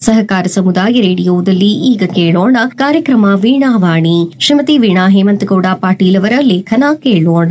ಸಹಕಾರ ಸಮುದಾಯ ರೇಡಿಯೋದಲ್ಲಿ ಈಗ ಕೇಳೋಣ ಕಾರ್ಯಕ್ರಮ ವೀಣಾವಾಣಿ ಶ್ರೀಮತಿ ವೀಣಾ ಹೇಮಂತಗೌಡ ಪಾಟೀಲ್ ಅವರ ಲೇಖನ ಕೇಳೋಣ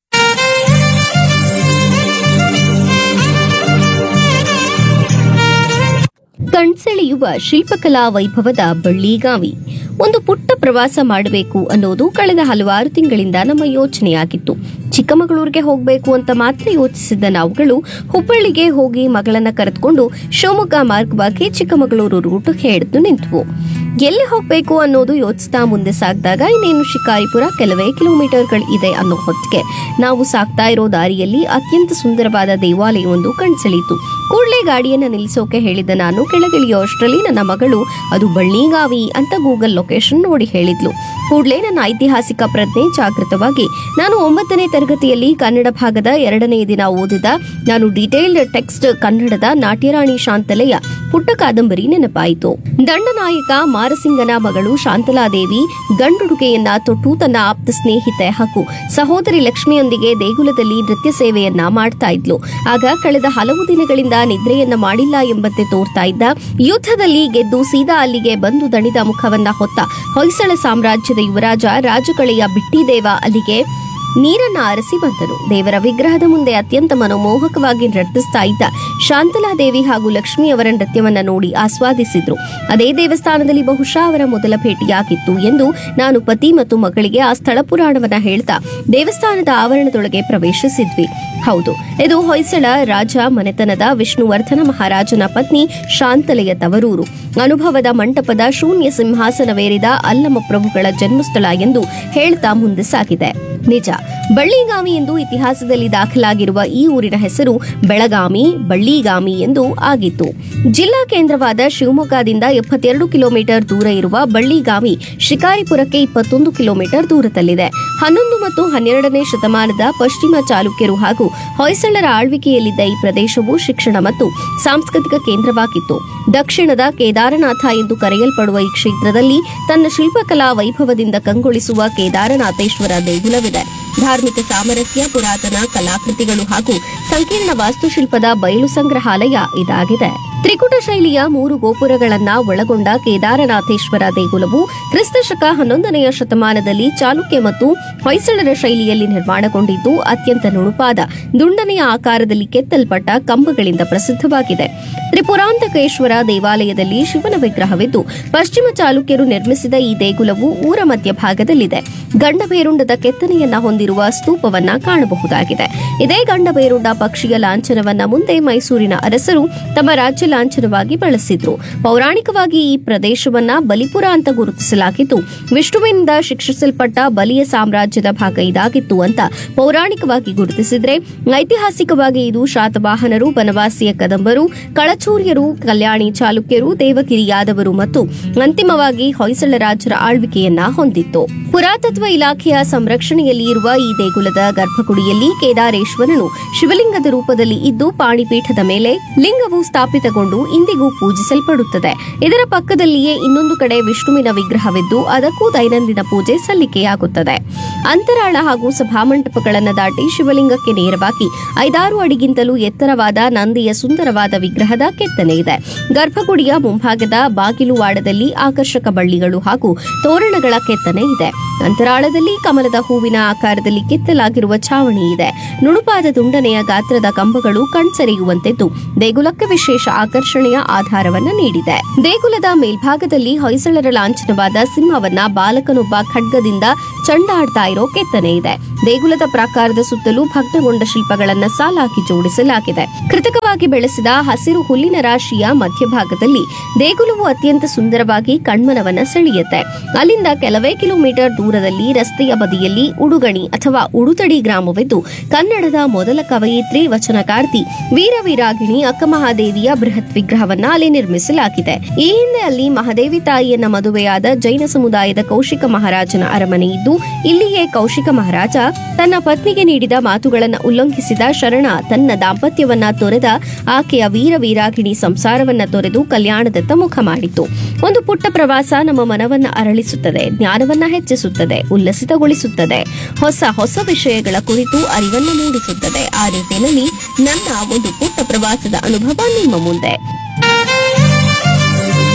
ಕಣ್ಸೆಳೆಯುವ ಶಿಲ್ಪಕಲಾ ವೈಭವದ ಬಳ್ಳಿಗಾವಿ ಒಂದು ಪುಟ್ಟ ಪ್ರವಾಸ ಮಾಡಬೇಕು ಅನ್ನೋದು ಕಳೆದ ಹಲವಾರು ತಿಂಗಳಿಂದ ನಮ್ಮ ಯೋಚನೆಯಾಗಿತ್ತು ಚಿಕ್ಕಮಗಳೂರಿಗೆ ಹೋಗಬೇಕು ಅಂತ ಮಾತ್ರ ಯೋಚಿಸಿದ್ದ ನಾವುಗಳು ಹುಬ್ಬಳ್ಳಿಗೆ ಹೋಗಿ ಮಗಳನ್ನ ಕರೆದುಕೊಂಡು ಶಿವಮೊಗ್ಗ ಮಾರ್ಗವಾಗಿ ಚಿಕ್ಕಮಗಳೂರು ರೂಟ್ ಹಿಡಿದು ನಿಂತವು ಎಲ್ಲಿ ಹೋಗಬೇಕು ಅನ್ನೋದು ಯೋಚಿಸ್ತಾ ಮುಂದೆ ಸಾಗಿದಾಗ ಇನ್ನೇನು ಶಿಕಾರಿಪುರ ಕೆಲವೇ ಕಿಲೋಮೀಟರ್ಗಳು ಇದೆ ಅನ್ನೋ ಹೊತ್ತಿಗೆ ನಾವು ಸಾಗ್ತಾ ಇರೋ ದಾರಿಯಲ್ಲಿ ಅತ್ಯಂತ ಸುಂದರವಾದ ದೇವಾಲಯವೊಂದು ಕಣ್ಸೆಳೀತು ಕೂಡಲೇ ಗಾಡಿಯನ್ನ ನಿಲ್ಲಿಸೋಕೆ ಹೇಳಿದ ನಾನು ಕೆಳಗಿಳಿಯೋ ಅಷ್ಟರಲ್ಲಿ ನನ್ನ ಮಗಳು ಅದು ಬಳ್ಳಿಗಾವಿ ಅಂತ ಗೂಗಲ್ ಲೊಕೇಶನ್ ನೋಡಿ ಹೇಳಿದ್ಲು ಕೂಡಲೇ ನನ್ನ ಐತಿಹಾಸಿಕ ಪ್ರಜ್ಞೆ ಜಾಗೃತವಾಗಿ ನಾನು ಒಂಬತ್ತನೇ ತರಗತಿಯಲ್ಲಿ ಕನ್ನಡ ಭಾಗದ ಎರಡನೇ ದಿನ ಓದಿದ ನಾನು ಡೀಟೇಲ್ಡ್ ಟೆಕ್ಸ್ಟ್ ಕನ್ನಡದ ನಾಟ್ಯರಾಣಿ ಶಾಂತಲೆಯ ಪುಟ್ಟ ಕಾದಂಬರಿ ನೆನಪಾಯಿತು ದಂಡನಾಯಕ ಮಾರಸಿಂಗನ ಮಗಳು ಶಾಂತಲಾದೇವಿ ಗಂಡುಡುಗೆಯನ್ನ ತೊಟ್ಟು ತನ್ನ ಆಪ್ತ ಸ್ನೇಹಿತೆ ಹಾಗೂ ಸಹೋದರಿ ಲಕ್ಷ್ಮಿಯೊಂದಿಗೆ ದೇಗುಲದಲ್ಲಿ ನೃತ್ಯ ಸೇವೆಯನ್ನ ಮಾಡ್ತಾ ಇದ್ಲು ಆಗ ಕಳೆದ ಹಲವು ದಿನಗಳಿಂದ ನಿದ್ರೆಯನ್ನ ಮಾಡಿಲ್ಲ ಎಂಬಂತೆ ತೋರ್ತಾ ಇದ್ದ ಯುದ್ಧದಲ್ಲಿ ಗೆದ್ದು ಸೀದಾ ಅಲ್ಲಿಗೆ ಬಂದು ದಣಿದ ಮುಖವನ್ನ ಹೊತ್ತ ಹೊಯ್ಸಳ ಸಾಮ್ರಾಜ್ಯದ ಯುವರಾಜ ರಾಜಕಳೆಯ ಬಿಟ್ಟಿದೇವ ಅಲ್ಲಿಗೆ ನೀರನ್ನ ಆರಿಸಿ ಬಂದರು ದೇವರ ವಿಗ್ರಹದ ಮುಂದೆ ಅತ್ಯಂತ ಮನೋಮೋಹಕವಾಗಿ ನರ್ತಿಸ್ತಾ ಇದ್ದ ಶಾಂತಲಾದೇವಿ ಹಾಗೂ ಲಕ್ಷ್ಮಿ ಅವರ ನೃತ್ಯವನ್ನ ನೋಡಿ ಆಸ್ವಾದಿಸಿದ್ರು ಅದೇ ದೇವಸ್ಥಾನದಲ್ಲಿ ಬಹುಶಃ ಅವರ ಮೊದಲ ಭೇಟಿಯಾಗಿತ್ತು ಎಂದು ನಾನು ಪತಿ ಮತ್ತು ಮಗಳಿಗೆ ಆ ಸ್ಥಳ ಪುರಾಣವನ್ನ ಹೇಳ್ತಾ ದೇವಸ್ಥಾನದ ಆವರಣದೊಳಗೆ ಪ್ರವೇಶಿಸಿದ್ವಿ ಹೌದು ಇದು ಹೊಯ್ಸಳ ರಾಜ ಮನೆತನದ ವಿಷ್ಣುವರ್ಧನ ಮಹಾರಾಜನ ಪತ್ನಿ ಶಾಂತಲೆಯ ತವರೂರು ಅನುಭವದ ಮಂಟಪದ ಶೂನ್ಯ ಸಿಂಹಾಸನವೇರಿದ ಅಲ್ಲಮ ಪ್ರಭುಗಳ ಜನ್ಮಸ್ಥಳ ಎಂದು ಹೇಳ್ತಾ ಮುಂದೆ ಸಾಗಿದೆ ನಿಜ ಬಳ್ಳಿಗಾಮಿ ಎಂದು ಇತಿಹಾಸದಲ್ಲಿ ದಾಖಲಾಗಿರುವ ಈ ಊರಿನ ಹೆಸರು ಬೆಳಗಾಮಿ ಬಳ್ಳಿಗಾಮಿ ಎಂದು ಆಗಿತ್ತು ಜಿಲ್ಲಾ ಕೇಂದ್ರವಾದ ಶಿವಮೊಗ್ಗದಿಂದ ಎಪ್ಪತ್ತೆರಡು ಕಿಲೋಮೀಟರ್ ದೂರ ಇರುವ ಬಳ್ಳಿಗಾಮಿ ಶಿಕಾರಿಪುರಕ್ಕೆ ಇಪ್ಪತ್ತೊಂದು ಕಿಲೋಮೀಟರ್ ದೂರದಲ್ಲಿದೆ ಹನ್ನೊಂದು ಮತ್ತು ಹನ್ನೆರಡನೇ ಶತಮಾನದ ಪಶ್ಚಿಮ ಚಾಲುಕ್ಯರು ಹಾಗೂ ಹೊಯ್ಸಳರ ಆಳ್ವಿಕೆಯಲ್ಲಿದ್ದ ಈ ಪ್ರದೇಶವು ಶಿಕ್ಷಣ ಮತ್ತು ಸಾಂಸ್ಕೃತಿಕ ಕೇಂದ್ರವಾಗಿತ್ತು ದಕ್ಷಿಣದ ಕೇದಾರನಾಥ ಎಂದು ಕರೆಯಲ್ಪಡುವ ಈ ಕ್ಷೇತ್ರದಲ್ಲಿ ತನ್ನ ಶಿಲ್ಪಕಲಾ ವೈಭವದಿಂದ ಕಂಗೊಳಿಸುವ ಕೇದಾರನಾಥೇಶ್ವರ ದೇಗುಲವಿದೆ ಧಾರ್ಮಿಕ ಸಾಮರಸ್ಯ ಪುರಾತನ ಕಲಾಕೃತಿಗಳು ಹಾಗೂ ಸಂಕೀರ್ಣ ವಾಸ್ತುಶಿಲ್ಪದ ಬಯಲು ಸಂಗ್ರಹಾಲಯ ಇದಾಗಿದೆ ತ್ರಿಕುಟ ಶೈಲಿಯ ಮೂರು ಗೋಪುರಗಳನ್ನ ಒಳಗೊಂಡ ಕೇದಾರನಾಥೇಶ್ವರ ದೇಗುಲವು ಕ್ರಿಸ್ತಶಕ ಹನ್ನೊಂದನೆಯ ಶತಮಾನದಲ್ಲಿ ಚಾಲುಕ್ಯ ಮತ್ತು ಹೊಯ್ಸಳರ ಶೈಲಿಯಲ್ಲಿ ನಿರ್ಮಾಣಗೊಂಡಿದ್ದು ಅತ್ಯಂತ ನುಣುಪಾದ ದುಂಡನೆಯ ಆಕಾರದಲ್ಲಿ ಕೆತ್ತಲ್ಪಟ್ಟ ಕಂಬಗಳಿಂದ ಪ್ರಸಿದ್ಧವಾಗಿದೆ ತ್ರಿಪುರಾಂತಕೇಶ್ವರ ದೇವಾಲಯದಲ್ಲಿ ಶಿವನ ವಿಗ್ರಹವಿದ್ದು ಪಶ್ಚಿಮ ಚಾಲುಕ್ಯರು ನಿರ್ಮಿಸಿದ ಈ ದೇಗುಲವು ಊರ ಮಧ್ಯಭಾಗದಲ್ಲಿದೆ ಗಂಡಬೇರುಂಡದ ಕೆತ್ತನೆಯನ್ನ ಹೊಂದಿರುವ ಸ್ತೂಪವನ್ನ ಕಾಣಬಹುದಾಗಿದೆ ಇದೇ ಗಂಡಬೇರುಂಡ ಪಕ್ಷಿಯ ಲಾಂಛನವನ್ನ ಮುಂದೆ ಮೈಸೂರಿನ ಅರಸರು ತಮ್ಮ ರಾಜ್ಯ ಲಾಂಛನವಾಗಿ ಬಳಸಿದ್ರು ಪೌರಾಣಿಕವಾಗಿ ಈ ಪ್ರದೇಶವನ್ನ ಬಲಿಪುರ ಅಂತ ಗುರುತಿಸಲಾಗಿದ್ದು ವಿಷ್ಣುವಿನಿಂದ ಶಿಕ್ಷಿಸಲ್ಪಟ್ಟ ಬಲಿಯ ಸಾಮ್ರಾಜ್ಯದ ಭಾಗ ಇದಾಗಿತ್ತು ಅಂತ ಪೌರಾಣಿಕವಾಗಿ ಗುರುತಿಸಿದ್ರೆ ಐತಿಹಾಸಿಕವಾಗಿ ಇದು ಶಾತವಾಹನರು ಬನವಾಸಿಯ ಕದಂಬರು ಕಳಚೂರ್ಯರು ಕಲ್ಯಾಣಿ ಚಾಲುಕ್ಯರು ದೇವಗಿರಿ ಯಾದವರು ಮತ್ತು ಅಂತಿಮವಾಗಿ ಹೊಯ್ಸಳ ರಾಜರ ಆಳ್ವಿಕೆಯನ್ನ ಹೊಂದಿತ್ತು ಪುರಾತತ್ವ ಇಲಾಖೆಯ ಸಂರಕ್ಷಣೆಯಲ್ಲಿ ಇರುವ ಈ ದೇಗುಲದ ಗರ್ಭಗುಡಿಯಲ್ಲಿ ಕೇದಾರೇಶ್ವರನು ಶಿವಲಿಂಗದ ರೂಪದಲ್ಲಿ ಇದ್ದು ಪಾಣಿಪೀಠದ ಮೇಲೆ ಲಿಂಗವು ಸ್ಥಾಪಿತಗೊಂಡು ಇಂದಿಗೂ ಪೂಜಿಸಲ್ಪಡುತ್ತದೆ ಇದರ ಪಕ್ಕದಲ್ಲಿಯೇ ಇನ್ನೊಂದು ಕಡೆ ವಿಷ್ಣುವಿನ ವಿಗ್ರಹವಿದ್ದು ಅದಕ್ಕೂ ದೈನಂದಿನ ಪೂಜೆ ಸಲ್ಲಿಕೆಯಾಗುತ್ತದೆ ಅಂತರಾಳ ಹಾಗೂ ಸಭಾಮಂಟಪಗಳನ್ನು ದಾಟಿ ಶಿವಲಿಂಗಕ್ಕೆ ನೇರವಾಗಿ ಐದಾರು ಅಡಿಗಿಂತಲೂ ಎತ್ತರವಾದ ನಂದಿಯ ಸುಂದರವಾದ ವಿಗ್ರಹದ ಕೆತ್ತನೆ ಇದೆ ಗರ್ಭಗುಡಿಯ ಮುಂಭಾಗದ ಬಾಗಿಲುವಾಡದಲ್ಲಿ ಆಕರ್ಷಕ ಬಳ್ಳಿಗಳು ಹಾಗೂ ತೋರಣಗಳ ಕೆತ್ತನೆ ಇದೆ ಅಂತರಾಳದಲ್ಲಿ ಕಮಲದ ಹೂವಿನ ಆಕಾರದಲ್ಲಿ ಕೆತ್ತಲಾಗಿರುವ ಛಾವಣಿ ಇದೆ ನುಣುಪಾದ ದುಂಡನೆಯ ಗಾತ್ರದ ಕಂಬಗಳು ಕಣ್ಸೆರೆಯುವಂತೆದ್ದು ದೇಗುಲಕ್ಕೆ ವಿಶೇಷ ಆಕರ್ಷಣೆಯ ಆಧಾರವನ್ನ ನೀಡಿದೆ ದೇಗುಲದ ಮೇಲ್ಭಾಗದಲ್ಲಿ ಹೊಯ್ಸಳರ ಲಾಂಛನವಾದ ಸಿಂಹವನ್ನ ಬಾಲಕನೊಬ್ಬ ಖಡ್ಗದಿಂದ ಚಂಡಾಡ್ತಾ ಇರೋ ಕೆತ್ತನೆ ಇದೆ ದೇಗುಲದ ಪ್ರಾಕಾರದ ಸುತ್ತಲೂ ಭಗ್ನಗೊಂಡ ಶಿಲ್ಪಗಳನ್ನ ಸಾಲಾಗಿ ಜೋಡಿಸಲಾಗಿದೆ ಕೃತಕವಾಗಿ ಬೆಳೆಸಿದ ಹಸಿರು ಹುಲ್ಲಿನ ರಾಶಿಯ ಮಧ್ಯಭಾಗದಲ್ಲಿ ದೇಗುಲವು ಅತ್ಯಂತ ಸುಂದರವಾಗಿ ಕಣ್ಮನವನ್ನ ಸೆಳೆಯುತ್ತೆ ಅಲ್ಲಿಂದ ಕೆಲವೇ ಕಿಲೋಮೀಟರ್ ದೂರದಲ್ಲಿ ರಸ್ತೆಯ ಬದಿಯಲ್ಲಿ ಉಡುಗಣಿ ಅಥವಾ ಉಡುತಡಿ ಗ್ರಾಮವಿದ್ದು ಕನ್ನಡದ ಮೊದಲ ಕವಯಿತ್ರಿ ವಚನಕಾರ್ತಿ ವೀರವೀರಾಗಿಣಿ ಅಕ್ಕಮಹಾದೇವಿಯ ಬೃಹತ್ ವಿಗ್ರಹವನ್ನ ಅಲ್ಲಿ ನಿರ್ಮಿಸಲಾಗಿದೆ ಈ ಹಿಂದೆ ಅಲ್ಲಿ ಮಹಾದೇವಿ ತಾಯಿಯನ್ನ ಮದುವೆಯಾದ ಜೈನ ಸಮುದಾಯದ ಕೌಶಿಕ ಮಹಾರಾಜನ ಅರಮನೆ ಇದ್ದು ಇಲ್ಲಿಯೇ ಕೌಶಿಕ ಮಹಾರಾಜ ತನ್ನ ಪತ್ನಿಗೆ ನೀಡಿದ ಮಾತುಗಳನ್ನ ಉಲ್ಲಂಘಿಸಿದ ಶರಣ ತನ್ನ ದಾಂಪತ್ಯವನ್ನ ತೊರೆದ ಆಕೆಯ ವೀರ ವೀರಾಗಿಣಿ ಸಂಸಾರವನ್ನ ತೊರೆದು ಕಲ್ಯಾಣದತ್ತ ಮುಖ ಮಾಡಿತು ಒಂದು ಪುಟ್ಟ ಪ್ರವಾಸ ನಮ್ಮ ಮನವನ್ನ ಅರಳಿಸುತ್ತದೆ ಜ್ಞಾನವನ್ನ ಹೆಚ್ಚಿಸುತ್ತದೆ ಉಲ್ಲಸಿತಗೊಳಿಸುತ್ತದೆ ಹೊಸ ಹೊಸ ವಿಷಯಗಳ ಕುರಿತು ಅರಿವನ್ನು ಮೂಡಿಸುತ್ತದೆ ಆ ನಿಟ್ಟಿನಲ್ಲಿ ನನ್ನ ಒಂದು ಪುಟ್ಟ ಪ್ರವಾಸದ ಅನುಭವ ನಿಮ್ಮ ಮುಂದೆ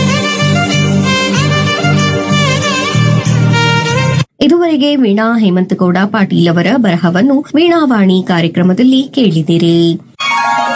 ಇದುವರೆಗೆ ವೀಣಾ ಹೇಮಂತಗೌಡ ಪಾಟೀಲ್ ಅವರ ಬರಹವನ್ನು ವೀಣಾವಾಣಿ ಕಾರ್ಯಕ್ರಮದಲ್ಲಿ ಕೇಳಿದಿರಿ